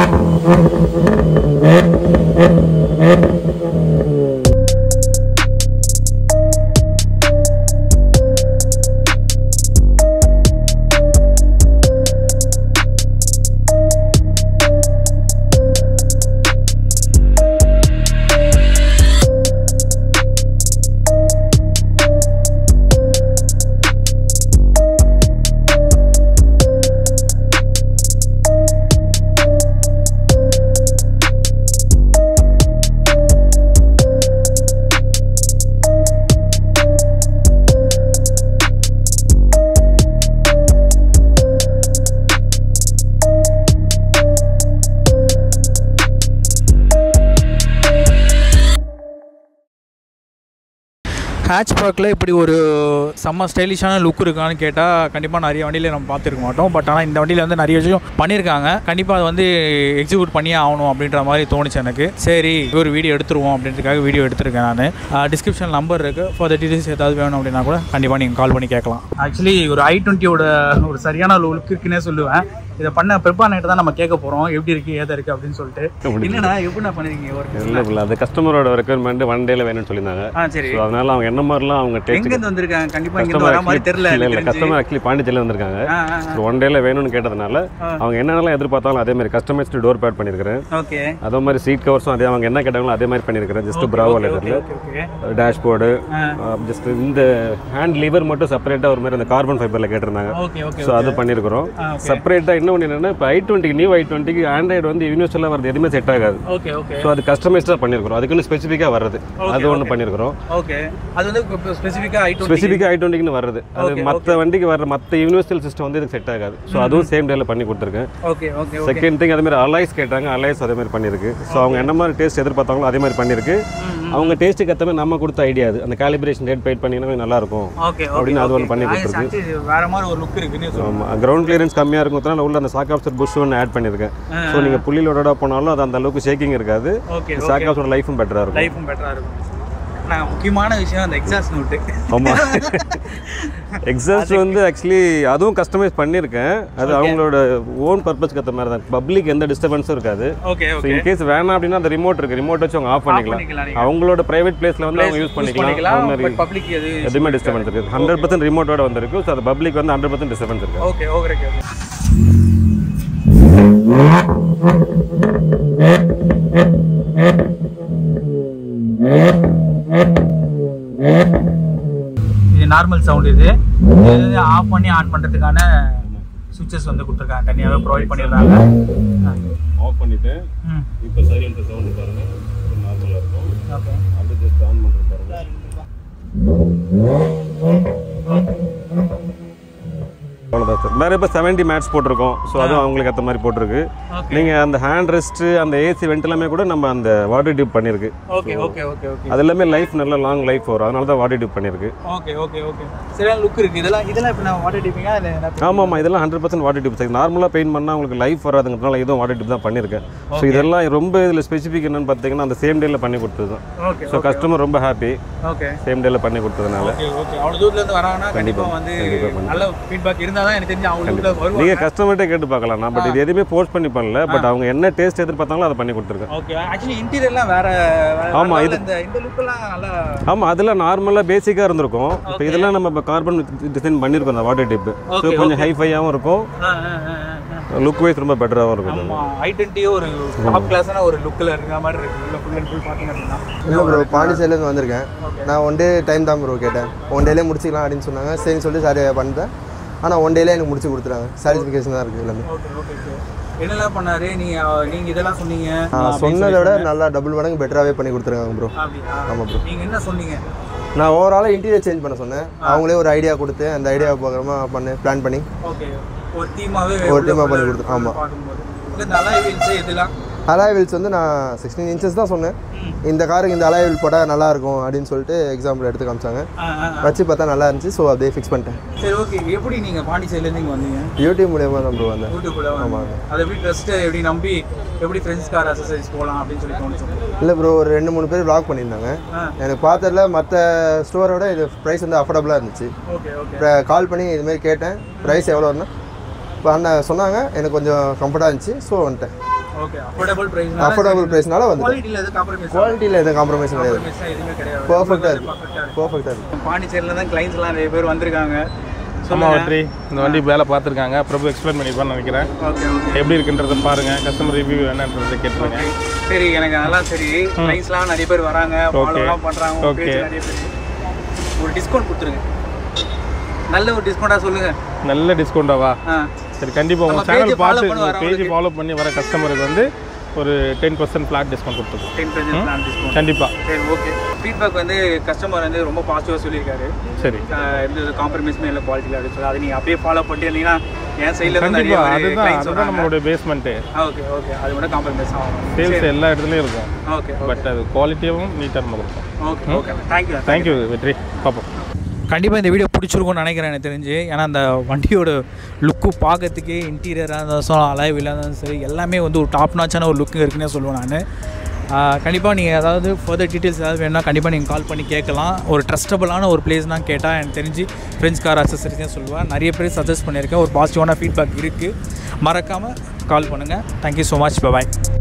ஹேட்ச்பேக்கில் இப்படி ஒரு செம்ம ஸ்டைலிஷான லுக் இருக்கான்னு கேட்டால் கண்டிப்பாக நிறைய வண்டியில் நம்ம பார்த்துருக்க மாட்டோம் பட் ஆனால் இந்த வண்டியில் வந்து நிறைய விஷயம் பண்ணியிருக்காங்க கண்டிப்பாக அதை வந்து எக்ஸிக்யூட் பண்ணியே ஆகணும் அப்படின்ற மாதிரி தோணுச்சு எனக்கு சரி ஒரு வீடியோ எடுத்துருவோம் அப்படின்றதுக்காக வீடியோ எடுத்திருக்கேன் நான் டிஸ்கிரிப்ஷன் நம்பர் இருக்குது ஃபார் த டீடைல்ஸ் ஏதாவது வேணும் அப்படின்னா கூட கண்டிப்பாக நீங்கள் கால் பண்ணி கேட்கலாம் ஆக்சுவலி ஒரு ஐ டுவெண்ட்டியோட ஒரு சரியான லுக் இருக்குன்னே சொல்லுவேன் இதை பண்ண பெப்பா நைட்டு தான் நம்ம கேட்க போகிறோம் எப்படி இருக்குது ஏதா இருக்குது அப்படின்னு சொல்லிட்டு என்னடா எப்படி நான் பண்ணிருக்கீங்க ஒர்க் இல்லை இல்லை அது கஸ்டமரோட ரெக்குயர்மெண்ட் ஒன் டேல வேணும்னு சொல்லியிருந்தாங்க ஆ சரி ஸோ அதனால அவங்க என்ன மாதிரிலாம் அவங்க டேஸ்ட் எங்கேருந்து வந்திருக்காங்க கண்டிப்பாக இங்கே வர மாதிரி தெரியல இல்லை இல்லை எனக்கு தெரிஞ்சு. கஸ்டமர் ஆக்சுவலி பாண்டிச்சேரியில் வந்திருக்காங்க ஆ ஆ ஸோ ஒன் டேல வேணும்னு கேட்டதுனால அவங்க என்னென்னலாம் எதிர்பார்த்தாலும் அதே மாதிரி கஸ்டமைஸ்டு டோர் பேட் பண்ணியிருக்கிறேன் ஓகே அதே மாதிரி சீட் கவர்ஸும் அதே அவங்க என்ன கேட்டாங்களோ அதே மாதிரி பண்ணியிருக்கிறேன் ஜஸ்ட் ப்ராவோ லெதரில் ஓகே ஓகே டேஷ்போர்டு ஜஸ்ட் இந்த ஹேண்ட் லிவர் மட்டும் செப்பரேட்டாக ஒரு மாதிரி அந்த கார்பன் ஃபைபரில் கேட்டிருந்தாங்க ஓகே ஓகே ஸோ அது பண்ணியிருக்கிறோம் ஆ, okay. செப்பரேட்டாக இன்னொன்று என்னென்னா இப்போ ஐ டுவெண்ட்டிக்கு நியூ ஐ டுவெண்ட்டிக்கு ஆண்ட்ராய்டு வந்து யூனிவர்சலாக வரது எதுவுமே செட் ஆகாது ஓகே ஓகே ஸோ அது கஸ்டமைஸ்டாக பண்ணியிருக்கிறோம் அதுக்குன்னு ஸ்பெசிஃபிக்காக வர்றது அது ஒன்று பண்ணியிருக்கிறோம் ஓகே அது வந்து ஸ்பெசிஃபிக்காக ஐ டுவெண்ட்டி ஸ்பெசிஃபிக்காக ஐ டுவெண்ட்டிக்கு வருது அது மற்ற வண்டிக்கு வர மற்ற யூனிவர்சல் சிஸ்டம் வந்து இதுக்கு செட் ஆகாது ஸோ அதுவும் சேம் டேல பண்ணி கொடுத்துருக்கேன் okay okay okay second thing அதே மாதிரி அலைஸ் கேட்டாங்க அலைஸ் அதே மாதிரி பண்ணியிருக்கு ஸோ அவங்க என்ன மாதிரி டேஸ்ட் எதிர்பார்த்தாங்களோ அதே மாதிரி பண்ணியிருக்கு அவங்க டேஸ்ட்டுக்கு ஏற்ற மாதிரி நம்ம கொடுத்த ஐடியா அது அந்த காலிபிரேஷன் ரேட் பெயிட் பண்ணிங்கன்னா நல்லா இருக்கும் ஓகே அப்படின்னு அது ஒன்று பண்ணி கொடுத்துருக்கு வேற மாதிரி ஒரு லுக் இருக்குன்னு சொல்லுவாங்க ஆமாம் கிரவுண்ட் கிளியரன்ஸ் கம்மியாக இருக்கும் உள்ள அந்த சாக் ஆஃப்சர் புஷ் ஒன்று ஆட் பண்ணியிருக்கேன் ஸோ நீங்கள் புள்ளிலோட போனாலும் அது அந்த அளவுக்கு ஷேக்கிங் இருக்காது ஓகே சாக் ஆஃப்சர் லைஃபும் பெட்டராக இருக்கும் லைஃபும் பெட்டரா இருக்கும் நான் முக்கியமான விஷயம் அந்த எக்ஸாஸ்ட் நோட்டு ஆமாம் எக்ஸாஸ்ட் வந்து ஆக்சுவலி அதுவும் கஸ்டமைஸ் பண்ணியிருக்கேன் அது அவங்களோட ஓன் பர்பஸ்க்கு ஏற்ற மாதிரி தான் பப்ளிக் எந்த டிஸ்டர்பன்ஸும் இருக்காது ஓகே ஸோ ஓகே இன்கேஸ் வேணாம் அப்படின்னா அந்த ரிமோட் இருக்கு ரிமோட் வச்சு அவங்க ஆஃப் பண்ணிக்கலாம் பண்ணிக்கலாம் நீங்க. அவங்களோட பிரைவேட் பிளேஸ்ல வந்து அவங்க யூஸ் பண்ணிக்கலாம் அது மாதிரி பட் பப்ளிக் எது எதுவுமே டிஸ்டர்பன்ஸ் இருக்கு ஹண்ட்ரட் பர்சன்ட் ரிமோட்டோட வந்திருக்கு ஸோ அது பப்ளிக் வந்து ஹண்ட்ரட் பர்சன்ட் டிஸ்டர்பன்ஸ் இருக்கு ஓகே ஓகே ஓகே இது நார்மல் சவுண்ட் இது இது ஆஃப் பண்ணி ஆன் பண்றதுக்கான சுவிட்சஸ் வந்து கொடுத்துருக்காங்க தனியாகவே ப்ரொவைட் பண்ணிடுறாங்க ஆஃப் பண்ணிட்டு ம் இப்போ சைலண்ட் சவுண்ட் பாருங்க நார்மலாக இருக்கும் ஓகே அது ஜஸ்ட் ஆன் பண்ணுறது பாருங்க அவ்வளோதான் சார் வேறு இப்போ செவன்ட்டி மேட்ஸ் போட்டிருக்கோம் ஸோ அதுவும் அவங்களுக்கு ஏற்ற மாதிரி போட்டிருக்கு Okay. நீங்கள் அந்த ஹேண்ட் ரெஸ்ட்டு அந்த ஏசி வெண்ட் எல்லாமே கூட நம்ம அந்த வாட்டர் டியூப் பண்ணியிருக்கு ஓகே ஓகே ஓகே ஓகே அது எல்லாமே லைஃப் நல்ல லாங் லைஃப் வரும் அதனால தான் வாட்டர் டியூப் பண்ணியிருக்கு ஓகே ஓகே ஓகே சரியான லுக் இருக்கு இதெல்லாம் இதெல்லாம் இப்போ நான் வாட்டர் டிப்பிங்கா இல்லை என்ன ஆமாம் ஆமாம் இதெல்லாம் hundred percent water tube sir நார்மலாக பெயிண்ட் பண்ணால் உங்களுக்கு லைஃப் வராதுங்கிறதுனால இதுவும் வாட்டர் டியூப் தான் பண்ணியிருக்கேன் ஸோ இதெல்லாம் ரொம்ப இதில் ஸ்பெசிஃபிக் என்னன்னு பார்த்தீங்கன்னா அந்த சேம் டேல பண்ணி கொடுத்தது தான் ஓகே ஸோ கஸ்டமர் ரொம்ப ஹாப்பி ஓகே சேம் டேல பண்ணி கொடுத்ததுனால ஓகே ஓகே அவ்வளோ தூரத்துல இருந்து வராங்கன்னா கண்டிப்பா வந்து கண்டிப்பா பண்ணி. நல்ல ஃபீட்பேக் இருந்தால் தான் எனக்கு தெரிஞ்சு அவங்க ஊர்ல வருவாங்க நீங்கள் கஸ்டமர்கிட்ட கேட்டு பார்க்கலாம் நான் பட் இது எதுவுமே போஸ்ட் பண்ணி பண்ணல பட் அவங்க என்ன டேஸ்ட் எதிர்பார்த்தாங்களோ அதை பண்ணி கொடுத்துருக்கேன் ஓகே ஆக்சுவலி இன்டீரியர்லாம் வேற வேற ஆமா, level. இது- இந்த இந்த லுக்கெல்லாம் நல்லா ஆமாம் அதெல்லாம் நார்மலாக பேசிக்காக இருந்திருக்கும் இப்போ இதெல்லாம் நம்ம இப்போ கார்பன் டிசைன் பண்ணியிருக்கோம் அந்த வாட்டர் டிப் ஸோ Okay, கொஞ்சம் ஹைஃபையாகவும் இருக்கும் ஆ, ஆ, ஆ, ஆ, ஆ. லுக் வைஸ் ரொம்ப பெட்டராகவும் இருக்கும் இது. ஆமா ஐ டுவெண்ட்டியோ ஒரு டாப் கிளாஸான ஒரு லுக்கில் இருக்கிற மாதிரி இருக்கு உள்ள ஃபுல் அண்ட் ஃபுல் பார்த்தீங்க அப்படின்னா இல்லை ப்ரோ பாண்டிச்சேரியிலேருந்து வந்திருக்கேன் நான் ஒன் டே டைம் தான் ப்ரோ கேட்டேன் ஒன் டேலே முடிச்சிக்கலாம் அப்படின்னு சொன்னாங்க சரின்னு சொல்லிட்டு சாரி பண்ணிட்டேன் ஆனால் ஒன் டேலே எனக்கு முடிச்சு கொடுத்துறாங்க சாட்டிஸ்ஃபிகேஷன் தான் இருக்குது எல்லாமே ஓகே ஓகே ஓகே என்னெல்லாம் பண்ணாரு நீங்க நீங்க இதெல்லாம் சொன்னீங்க நான் சொன்னதை விட நல்லா டபுள் மடங்கு பெட்டராகவே பண்ணி கொடுத்துருக்காங்க ப்ரோ அப்படியா ஆமாம் ப்ரோ நீங்க என்ன சொன்னீங்க நான் ஓவராலாக இன்டீரியர் சேஞ்ச் பண்ண சொன்னேன் அவங்களே ஒரு ஐடியா கொடுத்து அந்த ஐடியா பார்க்குறமா பண்ணு பிளான் பண்ணி ஓகே ஒரு டீமாவே ஒரு team ஆ பண்ணி கொடுத்தோம், ஆமா. பார்க்கும்போது இந்த நல்லா வீல்ஸ் இதெல்லாம் அலாய் வீல்ஸ் வந்து நான் சிக்ஸ்டீன் இன்ச்சஸ் தான் சொன்னேன் இந்த காருக்கு இந்த அலாய் வீல் போட்டால் நல்லா இருக்கும் அப்படின்னு சொல்லிட்டு எக்ஸாம்பிள் எடுத்து காமிச்சாங்க ஆ, ஆ, ஆ. வச்சு பார்த்தா நல்லா இருந்துச்சு ஸோ அப்படியே ஃபிக்ஸ் பண்ணிட்டேன் சரி ஓகே எப்படி நீங்க பாண்டிச்சேரியிலேருந்து இங்கே வந்தீங்க யூடியூப் மூலியமாக தான் ப்ரோ வந்தேன் யூடியூப்ல வந்து அதை எப்படி ட்ரஸ்ட் எப்படி நம்பி எப்படி ஃப்ரெண்ட்ஸ் கார் அசசரிஸ் போகலாம் அப்படின்னு சொல்லி தோணுச்சு இல்லை ப்ரோ ஒரு ரெண்டு மூணு பேர் vlog பண்ணியிருந்தாங்க ஆ. எனக்கு பார்த்ததுல மற்ற ஸ்டோரோட இது ப்ரைஸ் வந்து அஃபோர்டபுளாக இருந்துச்சு ஓகே ஓகே அப்புறம் கால் பண்ணி இதுமாரி கேட்டேன் ப்ரைஸ் எவ்வளோன்னா இப்போ அண்ணன் சொன்னாங்க எனக்கு கொஞ்சம் கம்ஃபர்ட்டாக இருந்துச்சு ஸோ வந்துட்டேன் ஓகே அஃபோர்டபுள் பிரைஸ் அஃபோர்டபுள் ப்ரைஸ்னால வந்து குவாலிட்டியில் எதுவும் காம்ப்ரமைஸ் குவாலிட்டியில் எதுவும் காம்ப்ரமைஸ் கிடையாது எதுவுமே கிடையாது பர்ஃபெக்டாக இருக்கு பர்ஃபெக்டாக இருக்கு பர்ஃபெக்டாக இருக்கு பாண்டிச்சேரியில் தான் கிளைண்ட்ஸ்லாம் நிறைய பேர் வந்திருக்காங்க சும்மா வெற்றி இந்த வண்டி வேலை பார்த்துருக்காங்க பிரபு எக்ஸ்பிளைன் பண்ணிப்பான்னு நினைக்கிறேன் ஓகே ஓகே எப்படி இருக்குன்றத பாருங்க கஸ்டமர் ரிவ்யூ என்னன்றதை கேட்டுருங்க சரி எனக்கு அதெல்லாம் சரி கிளைண்ட்ஸ்லாம் நிறைய பேர் வராங்க ஃபாலோலாம் பண்ணுறாங்க உங்க Okay. page நிறைய பேர் ஒரு டிஸ்கவுண்ட் கொடுத்துருங்க நல்ல ஒரு டிஸ்கவுண்ட்டாக சொல்லுங்கள் நல்ல டிஸ்கவுண்டாவா ஆ சரி கண்டிப்பாக நம்ம உங்கள் சேனல் page follow பார்த்து பண்ண உங்கள் பேஜ் ஃபாலோ பண்ணி வர கஸ்டமருக்கு வந்து ஒரு டென் பர்சன்ட் ஃப்ளாட் டிஸ்கவுண்ட் கொடுத்துருக்கோம் டென் பர்சன்ட் பிளான் டிஸ்கவுண்ட் கண்டிப்பாக சரி ஓகே ஃபீட்பேக் வந்து கஸ்டமர் வந்து ரொம்ப பாசிட்டிவாக சொல்லியிருக்காரு சரி ஆஹ் எந்த காம்ப்ரமைஸுமே இல்லை குவாலிட்டியில் அப்படின்னு சொல்லி அதை நீங்கள் அப்படியே ஃபாலோ பண்ணிட்டு இருந்தீங்கன்னா என் சைடில் இருந்து நிறைய கண்டிப்பாக அதுதான் கிளைண்ட்ஸ் அதுதான் வராங்க நம்மளுடைய பேஸ்மெண்ட்டு ஓகே ஓகே அது கூட காம்ப்ரமைஸ் ஆகும் சேல்ஸ் எல்லா இடத்துலையும் இருக்கும் ஓகே பட் அது குவாலிட்டியாகவும் நீட்டாக நம்ம கொடுப்போம் ஓகே ஓகே தேங்க்யூ தேங்க்யூ வெற்றி பார்ப்போம் கண்டிப்பாக இந்த வீடியோ பிடிச்சிருக்கும்னு நினைக்கிறேன் எனக்கு தெரிஞ்சு ஏன்னா அந்த வண்டியோட லுக்கு பார்க்கறதுக்கே இன்டீரியராக இருந்தாலும் அலைவில் இருந்தாலும் சரி எல்லாமே வந்து ஒரு டாப் நாச்சான ஒரு லுக்கு இருக்குன்னே சொல்லுவேன் நான் கண்டிப்பாக நீங்கள் ஏதாவது ஃபர்தர் டீட்டெயில்ஸ் ஏதாவது வேணும்னா கண்டிப்பாக நீங்கள் கால் பண்ணி கேட்கலாம் ஒரு ட்ரஸ்டபுளான ஒரு பிளேஸ்னால் கேட்டால் எனக்கு தெரிஞ்சு ஃப்ரெண்ட்ஸ் கார் அக்சசரிஸ் தான் சொல்லுவேன் நிறைய பேர் சஜஸ்ட் பண்ணியிருக்கேன் ஒரு பாசிட்டிவான ஃபீட்பேக் இருக்குது மறக்காமல் கால் பண்ணுங்கள் தேங்க்யூ ஸோ மச் பாய்